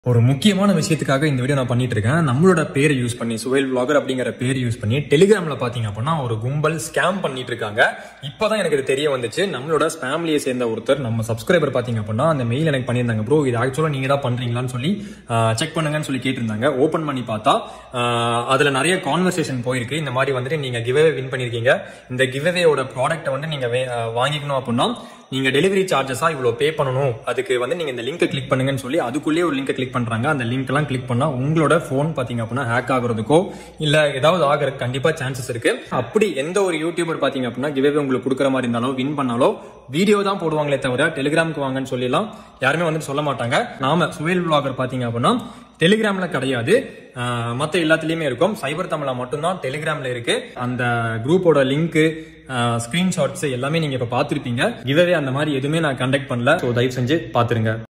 ஒரு முக்கியமான விஷயத்துக்காக இந்த வீடியோ நான் பண்ணிட்டு இருக்கேன் நம்மளோட பேரை யூஸ் பண்ணி சுவைல் vlogger அப்படிங்கிற பேர் யூஸ் பண்ணி டெலிகிராம்ல பாத்தீங்க அப்படின்னா ஒரு கும்பல் ஸ்கேம் பண்ணிட்டு இருக்காங்க இப்பதான் எனக்கு இது தெரிய வந்துச்சு நம்மளோட ஃபேமிலியை சேர்ந்த ஒருத்தர் நம்ம சப்ஸ்கிரைபர் பாத்தீங்க அப்படின்னா அந்த மெயில் எனக்கு பண்ணியிருந்தாங்க ப்ரோ இது ஆக்சுவலா நீங்க தான் பண்றீங்களான்னு சொல்லி செக் பண்ணுங்கன்னு சொல்லி கேட்டிருந்தாங்க ஓபன் பண்ணி பார்த்தா ஆஹ், அதுல நிறைய கான்வர்சேஷன் போயிருக்கு இந்த மாதிரி வந்துட்டு நீங்க கிவ்வே வின் பண்ணிருக்கீங்க இந்த கிவ்வேயோட ப்ராடக்ட்டை வந்து நீங்க வே- ஆஹ், வாங்கிக்கணும் அப்படின்னா நீங்க டெலிவரி சார்ஜஸா இவ்வளவு பே பண்ணணும் அதுக்கு வந்து நீங்க இந்த லிங்கை கிளிக் பண்ணுங்கன்னு சொல்லி அதுக்குள்ளேயே ஒரு லிங்கை கிளிக் பண்றாங்க அந்த லிங்க் எல்லாம் கிளிக் பண்ணா உங்களோட போன் பாத்தீங்க அப்படின்னா ஹேக் ஆகுறதுக்கோ இல்ல ஏதாவது ஆகிறதுக்கு கண்டிப்பா சான்சஸ் இருக்கு அப்படி எந்த ஒரு யூடியூபர் பாத்தீங்க அப்படின்னா கிவே உங்களுக்கு கொடுக்குற மாதிரி இருந்தாலோ வின் பண்ணாலோ வீடியோ தான் போடுவாங்களே தவிர டெலிகிராமுக்கு வாங்கன்னு சொல்லிலாம் யாருமே வந்து சொல்ல மாட்டாங்க நாம சுவேல் vlogger பாத்தீங்க அப்படின்னா டெலிகிராம்ல கிடையாது ஆஹ் மத்த எல்லாத்துலயுமே இருக்கும் சைபர் தமிழா மட்டும்தான் டெலிகிராம்ல இருக்கு அந்த குரூப்போட லிங்க் ஸ்கிரீன்ஷாட்ஸ் எல்லாமே நீங்க இப்ப பாத்திருப்பீங்க கிவ்வே அந்த மாதிரி எதுவுமே நான் கண்டக்ட் பண்ணல ஸோ தயவு செஞ்சு பாத்துருங்க